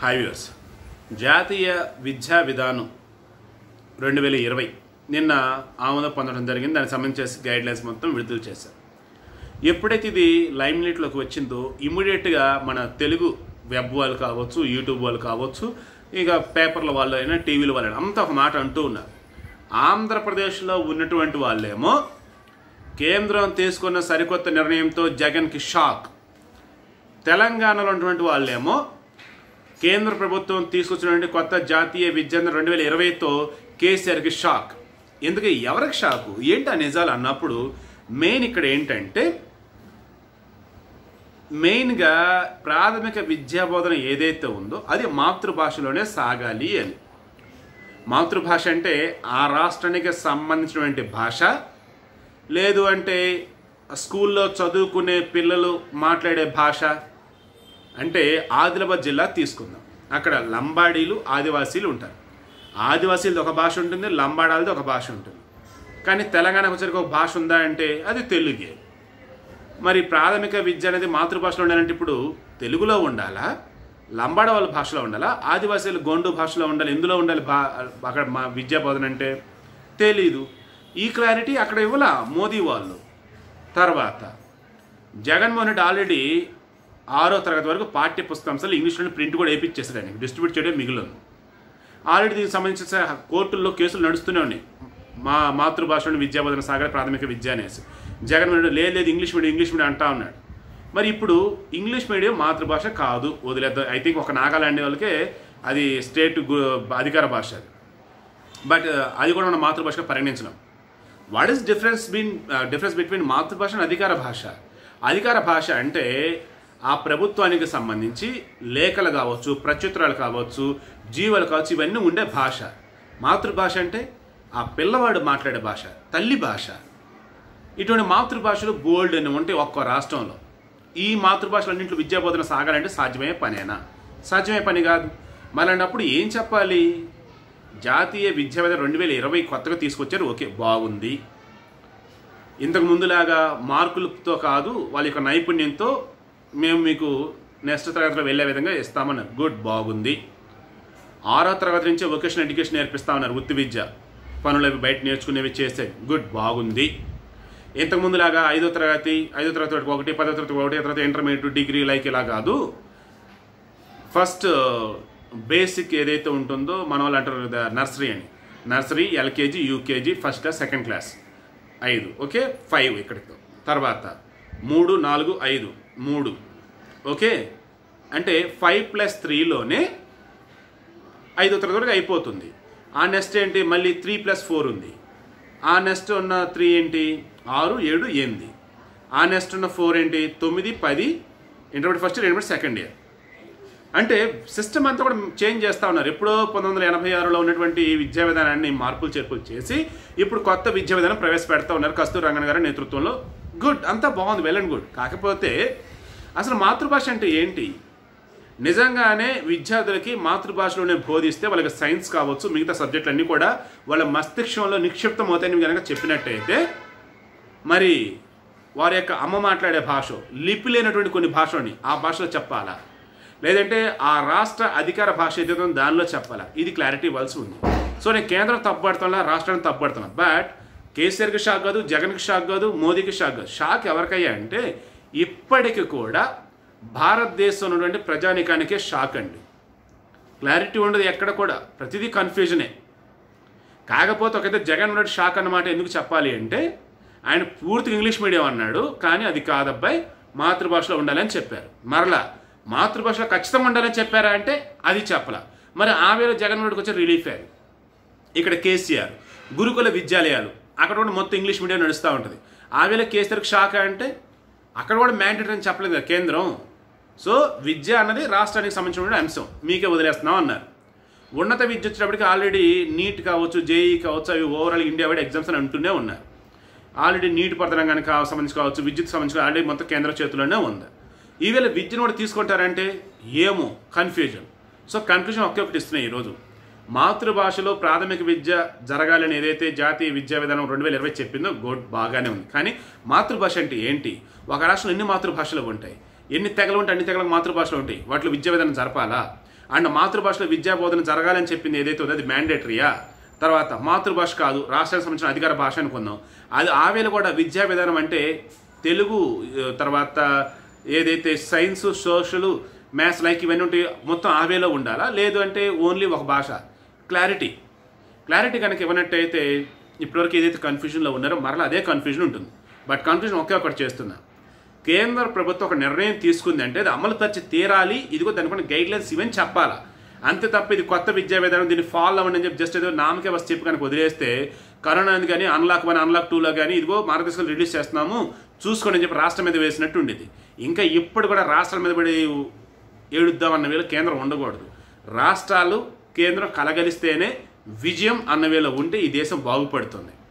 hi viewers జాతీయ విద్యా విధానం రెండు వేల ఇరవై నిన్న ఆమోదం పొందడం జరిగింది దానికి సంబంధించి గైడ్ లైన్స్ మొత్తం విడుదల చేశారు ఎప్పుడైతే ఇది లైమ్ లైట్లోకి వచ్చిందో ఇమ్మీడియట్గా మన తెలుగు వెబ్ వాళ్ళు కావచ్చు యూట్యూబ్ వాళ్ళు కావచ్చు ఇక పేపర్ల వాళ్ళు అయినా టీవీల వాళ్ళు అంతా ఒక మాట అంటూ ఉన్నారు ఆంధ్రప్రదేశ్లో ఉన్నటువంటి వాళ్ళేమో కేంద్రం తీసుకున్న సరికొత్త నిర్ణయంతో జగన్కి షాక్ తెలంగాణలో ఉన్నటువంటి వాళ్ళేమో కేంద్ర ప్రభుత్వం తీసుకొచ్చినటువంటి కొత్త జాతీయ విద్య రెండు వేల ఇరవైతో కేసీఆర్కి షాక్ ఎందుకు ఎవరికి షాకు ఏంటి ఆ నిజాలు అన్నప్పుడు మెయిన్ ఇక్కడ ఏంటంటే మెయిన్గా ప్రాథమిక విద్యా బోధన ఏదైతే ఉందో అది మాతృభాషలోనే సాగాలి అని మాతృభాష అంటే ఆ రాష్ట్రానికి సంబంధించినటువంటి భాష లేదు అంటే స్కూల్లో చదువుకునే పిల్లలు మాట్లాడే భాష అంటే ఆదిలాబాద్ జిల్లా తీసుకుందాం అక్కడ లంబాడీలు ఆదివాసీలు ఉంటారు ఆదివాసీలది ఒక భాష ఉంటుంది లంబాడాలది ఒక భాష ఉంటుంది కానీ తెలంగాణకు వచ్చరికి ఒక భాష ఉందా అంటే అది తెలుగే మరి ప్రాథమిక విద్య అనేది మాతృభాషలో ఉండాలంటే ఇప్పుడు తెలుగులో ఉండాలా లంబాడ వాళ్ళ భాషలో ఉండాలా ఆదివాసీలు గోండు భాషలో ఉండాలి ఎందులో ఉండాలి బా అక్కడ మా విద్యా బోధన అంటే తెలీదు ఈ క్లారిటీ అక్కడ ఇవ్వాల మోదీ వాళ్ళు తర్వాత జగన్మోహన్ రెడ్డి ఆల్రెడీ ఆరో తరగతి వరకు పాఠ్య పుస్తకాంశాలు ఇంగ్లీష్లో ప్రింట్ కూడా వేయించేసాడు ఆయనకి డిస్ట్రిబ్యూట్ చేయడం మిగిలింది ఆల్రెడీ దీనికి సంబంధించిన కోర్టుల్లో కేసులు నడుస్తూనే ఉన్నాయి మా మాతృభాషలోని విద్యాబోధన సాగర ప్రాథమిక విద్య అనేసి జగన్మోహన్ రెడ్డి లేదు లేదు ఇంగ్లీష్ మీడియం ఇంగ్లీష్ మీడియం అంటా ఉన్నాడు మరి ఇప్పుడు ఇంగ్లీష్ మీడియం మాతృభాష కాదు వదిలేద్దాం ఐ థింక్ ఒక నాగాలాండ్ వాళ్ళకే అది స్టేట్ గు- అధికార భాష అది బట్ అది కూడా మన మాతృభాషగా పరిగణించడం what is difference been difference between మాతృభాష అండ్ అధికార భాష అధికార భాష అంటే ఆ ప్రభుత్వానికి సంబంధించి లేఖలు కావచ్చు ప్రత్యుత్తరాలు కావచ్చు జీవాలు కావచ్చు ఇవన్నీ ఉండే భాష మాతృభాష అంటే ఆ పిల్లవాడు మాట్లాడే భాష తల్లి భాష ఇటువంటి మాతృభాషలు బోల్డ్ అని ఉంటే ఒక్క రాష్ట్రంలో ఈ మాతృభాషలన్నింటిలో విద్యాబోధన సాగాలంటే సాధ్యమయ్యే పనేనా సాధ్యమయ్యే పని కాదు మళ్ళన్నప్పుడు ఏం చెప్పాలి జాతీయ విద్యా విధానం రెండు వేల ఇరవై కొత్తగా తీసుకొచ్చారు ఓకే బాగుంది ఇంతకు ముందులాగా మార్కులతో కాదు వాళ్ళ యొక్క నైపుణ్యంతో మేము మీకు నెక్స్ట్ తరగతిలో వెళ్ళే విధంగా ఇస్తామన్నారు గుడ్ బాగుంది ఆరో తరగతి నుంచే వొకేషనల్ ఎడ్యుకేషన్ నేర్పిస్తామన్నారు వృత్తి విద్య పనులు అవి బయట నేర్చుకునేవి చేస్తే గుడ్ బాగుంది ఇంతకు ముందులాగా ఐదో తరగతి ఐదో తరగతి వరకు ఒకటి పదో తరగతి ఒకటి తర్వాత ఇంటర్మీడియట్ డిగ్రీ లైక్ ఇలా కాదు ఫస్ట్ బేసిక్ ఏదైతే ఉంటుందో మన వాళ్ళు అంటారు కదా నర్సరీ అని nursery LKG UKG first class second class ఐదు ఓకే ఫైవ్ ఇక్కడితో తర్వాత మూడు నాలుగు ఐదు మూడు ఓకే అంటే ఫైవ్ ప్లస్ త్రీలోనే ఐదో తరగతి వరకు అయిపోతుంది ఆ నెక్స్ట్ ఏంటి మళ్ళీ త్రీ ప్లస్ ఫోర్ ఉంది ఆ నెక్స్ట్ ఉన్న త్రీ ఏంటి ఆరు ఏడు ఎనిమిది ఆ నెక్స్ట్ ఉన్న ఫోర్ ఏంటి తొమ్మిది పది intermediate first intermediate second year అంటే సిస్టమ్ అంతా కూడా చేంజ్ చేస్తూ ఉన్నారు ఎప్పుడో పంతొమ్మిది వందల ఎనభై ఆరులో ఉన్నటువంటి ఈ విద్యా విధానాన్ని మార్పులు చేర్పులు చేసి ఇప్పుడు కొత్త విద్యా విధానం ప్రవేశపెడతా ఉన్నారు కస్తూరి రంగన్ గారి నేతృత్వంలో గుడ్ అంతా బాగుంది వెల్ అండ్ గుడ్ కాకపోతే అసలు మాతృభాష అంటే ఏంటి నిజంగానే విద్యార్థులకి మాతృభాషలోనే బోధిస్తే వాళ్ళకి సైన్స్ కావచ్చు మిగతా సబ్జెక్టులు అన్నీ కూడా వాళ్ళ మస్తిష్కంలో నిక్షిప్తం అవుతాయని కనుక చెప్పినట్టయితే మరి వారి యొక్క అమ్మ మాట్లాడే భాష లిపి లేనటువంటి కొన్ని భాషని ఆ భాషలో చెప్పాలా లేదంటే ఆ రాష్ట్ర అధికార భాష ఏదైతే ఉందో దానిలో చెప్పాలా ఇది క్లారిటీ ఇవ్వాల్సి ఉంది సో నేను కేంద్రం తప్పుపడుతున్నా రాష్ట్రాన్ని తప్పుపడుతున్నా బట్ కేసీఆర్కి షాక్ కాదు జగన్కి షాక్ కాదు మోదీకి షాక్ కాదు షాక్ ఎవరికయ్యా అంటే ఇప్పటికి కూడా భారతదేశంలో ఉన్నటువంటి ప్రజానికానికే షాక్ అండి క్లారిటీ ఉండదు ఎక్కడ కూడా ప్రతిదీ కన్ఫ్యూజనే కాకపోతే ఒకైతే జగన్ ఉన్నట్టు షాక్ అన్నమాట ఎందుకు చెప్పాలి అంటే ఆయన పూర్తిగా ఇంగ్లీష్ మీడియం అన్నాడు కానీ అది కాదబ్బాయి మాతృభాషలో ఉండాలని చెప్పారు మరలా మాతృభాషలో ఖచ్చితంగా ఉండాలని చెప్పారా అంటే అది చెప్పలా మరి ఆ వేళ జగన్మోహన్ రెడ్డికి వచ్చే రిలీఫ్ అది ఇక్కడ కేసీఆర్ గురుకుల విద్యాలయాలు అక్కడ కూడా మొత్తం ఇంగ్లీష్ మీడియం నడుస్తూ ఉంటుంది ఆ వేళ కేసీఆర్కి షాక్ అంటే అక్కడ కూడా మ్యాండేటరీ అని చెప్పలేదు కదా కేంద్రం సో విద్య అన్నది రాష్ట్రానికి సంబంధించిన అంశం మీకే వదిలేస్తున్నాం అన్నారు ఉన్నత విద్య వచ్చేటప్పటికి ఆల్రెడీ నీట్ కావచ్చు జేఈ కావచ్చు అవి ఓవరాల్ ఇండియా వైడ్ ఎగ్జామ్స్ అని అంటూనే ఉన్నారు ఆల్రెడీ నీటి పడతరంగానికి కా- సంబంధించి కావచ్చు విద్యుత్ సంబంధించి ఆల్రెడీ మొత్తం కేంద్ర చేతిలోనే ఉంది ఈవేళ విద్యను కూడా తీసుకుంటారంటే ఏమో కన్ఫ్యూజన్ సో కన్ఫ్యూజన్ ఒకే ఒకటి ఇస్తున్నాయి ఈరోజు మాతృభాషలో ప్రాథమిక విద్య జరగాలని ఏదైతే జాతీయ విద్యా విధానం రెండు వేల ఇరవై చెప్పిందో గుడ్ బాగానే ఉంది కానీ మాతృభాష అంటే ఏంటి ఒక రాష్ట్రంలో ఎన్ని మాతృభాషలు ఉంటాయి ఎన్ని తెగలు ఉంటాయి అన్ని తెగలకు మాతృభాషలు ఉంటాయి వాటిలో విద్యా విధానం జరపాలా అండ్ మాతృభాషలో విద్యా బోధన జరగాలని చెప్పింది ఏదైతే ఉందో అది మ్యాండేటరీయా తర్వాత మాతృభాష కాదు రాష్ట్రానికి సంబంధించిన అధికార భాష అనుకుందాం అది ఆవేళ కూడా విద్యా విధానం అంటే తెలుగు ఆ, తర్వాత ఏదైతే సైన్స్ సోషల్ మ్యాథ్స్ లైక్ ఇవన్నీ ఉంటాయి మొత్తం ఆవేలో ఉండాలా లేదు అంటే ఓన్లీ ఒక భాష క్లారిటీ క్లారిటీ కనుక ఇవ్వనట్టయితే ఇప్పటివరకు ఏదైతే కన్ఫ్యూజన్లో ఉన్నారో మరలా అదే కన్ఫ్యూజన్ ఉంటుంది బట్ కన్ఫ్యూజన్ ఒకే ఒకటి చేస్తున్నా కేంద్ర ప్రభుత్వం ఒక నిర్ణయం తీసుకుంది అంటే అది అమలు పరిచి తీరాలి ఇదిగో దానికి గైడ్ లైన్స్ ఇవన్నీ చెప్పాలా అంతే తప్ప ఇది కొత్త విద్యా విధానం దీన్ని ఫాలో అవ్వండి అని చెప్పి జస్ట్ ఏదో నామకే వస్తే చెప్పి కనుక వదిలేస్తే కరోనా కానీ అన్లాక్ వన్ అన్లాక్ టూలో కానీ ఇదిగో మార్గదర్శకాలు రిలీజ్ చేస్తున్నాము చూసుకోండి అని చెప్పి రాష్ట్రం మీద వేసినట్టు ఉండేది ఇంకా ఇప్పుడు కూడా రాష్ట్రం మీద పడి ఏడుద్దాం అన్న వేళ కేంద్రం ఉండకూడదు రాష్ట్రాలు కేంద్రం కలగలిస్తేనే విజయం అన్న వేళ ఉంటే ఈ దేశం బాగుపడుతుంది